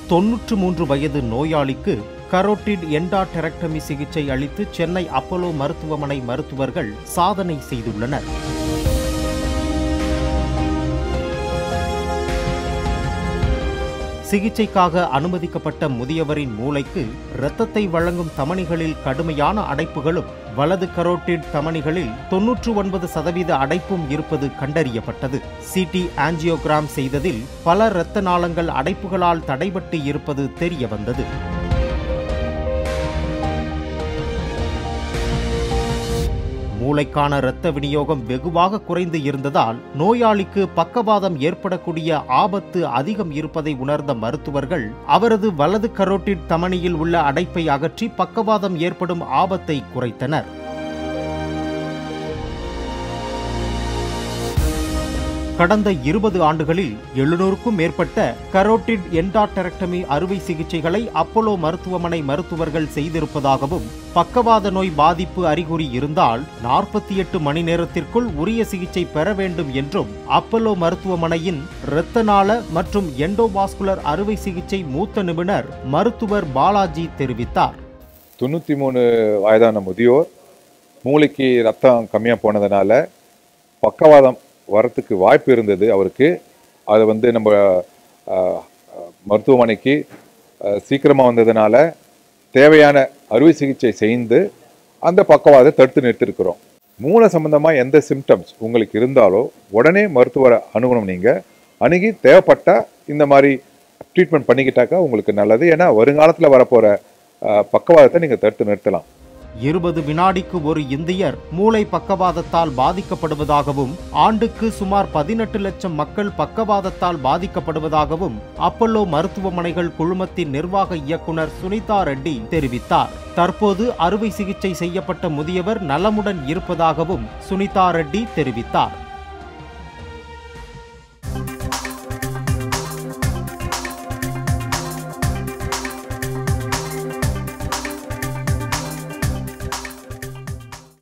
தொன்னூற்று மூன்று வயது நோயாளிக்கு கரோட்டிட் எண்டாடெரக்டமி சிகிச்சை அளித்து சென்னை அப்போலோ மருத்துவமனை மருத்துவர்கள் சாதனை செய்துள்ளனர் சிகிச்சைக்காக அனுமதிக்கப்பட்ட முதியவரின் மூளைக்கு இரத்தத்தை வழங்கும் தமனிகளில் கடுமையான அடைப்புகளும் வலது கரோட்டிட் தமனிகளில் தொன்னூற்று ஒன்பது சதவீத அடைப்பும் இருப்பது கண்டறியப்பட்டது சிடி ஆஞ்சியோகிராம் செய்ததில் பல இரத்த நாளங்கள் அடைப்புகளால் தடைபட்டு இருப்பது தெரிய வந்தது மூளைக்கான இரத்த விநியோகம் வெகுவாக குறைந்து இருந்ததால் நோயாளிக்கு பக்கவாதம் ஏற்படக்கூடிய ஆபத்து அதிகம் இருப்பதை உணர்ந்த மருத்துவர்கள் அவரது வலது கரோட்டிட் தமனியில் உள்ள அடைப்பை அகற்றி பக்கவாதம் ஏற்படும் ஆபத்தை குறைத்தனர் கடந்த இருபது ஆண்டுகளில் எழுநூறுக்கும் மேற்பட்ட கரோட்டிட் எண்டாடெரக்டமி அறுவை சிகிச்சைகளை அப்போலோ மருத்துவமனை மருத்துவர்கள் செய்திருப்பதாகவும் பக்கவாத நோய் பாதிப்பு அறிகுறி இருந்தால் நாற்பத்தி எட்டு மணி நேரத்திற்குள் உரிய சிகிச்சை பெற வேண்டும் என்றும் அப்போலோ மருத்துவமனையின் இரத்த நாள மற்றும் எண்டோவாஸ்குலர் அறுவை சிகிச்சை மூத்த நிபுணர் மருத்துவர் பாலாஜி தெரிவித்தார் தொண்ணூற்றி மூணு வயதான முதியோர் மூளைக்கு ரத்தம் கம்மியாக போனதுனால பக்கவாதம் வரத்துக்கு வாய்ப்பு இருந்தது அவருக்கு அதை வந்து நம்ம அஹ், மருத்துவமனைக்கு சீக்கிரமாக வந்ததுனால தேவையான அறுவை சிகிச்சை செய்து அந்த பக்கவாதத்தை தடுத்து நிறுத்திருக்கிறோம் மூளை சம்பந்தமாக எந்த சிம்டம்ஸ் உங்களுக்கு இருந்தாலோ உடனே மருத்துவரை அணுகணும் நீங்கள் அணுகி தேவைப்பட்டால் இந்த மாதிரி ட்ரீட்மெண்ட் பண்ணிக்கிட்டாக்கா உங்களுக்கு நல்லது ஏன்னா வருங்காலத்தில் வரப்போகிற பக்கவாதத்தை நீங்கள் தடுத்து நிறுத்தலாம் இருபது வினாடிக்கு ஒரு இந்தியர் மூளை பக்கவாதத்தால் பாதிக்கப்படுவதாகவும் ஆண்டுக்கு சுமார் பதினெட்டு லட்சம் மக்கள் பக்கவாதத்தால் பாதிக்கப்படுவதாகவும் அப்பல்லோ மருத்துவமனைகள் குழுமத்தின் நிர்வாக இயக்குனர் சுனிதா ரெட்டி தெரிவித்தார் தற்போது அறுவை சிகிச்சை செய்யப்பட்ட முதியவர் நலமுடன் இருப்பதாகவும் சுனிதா ரெட்டி தெரிவித்தார்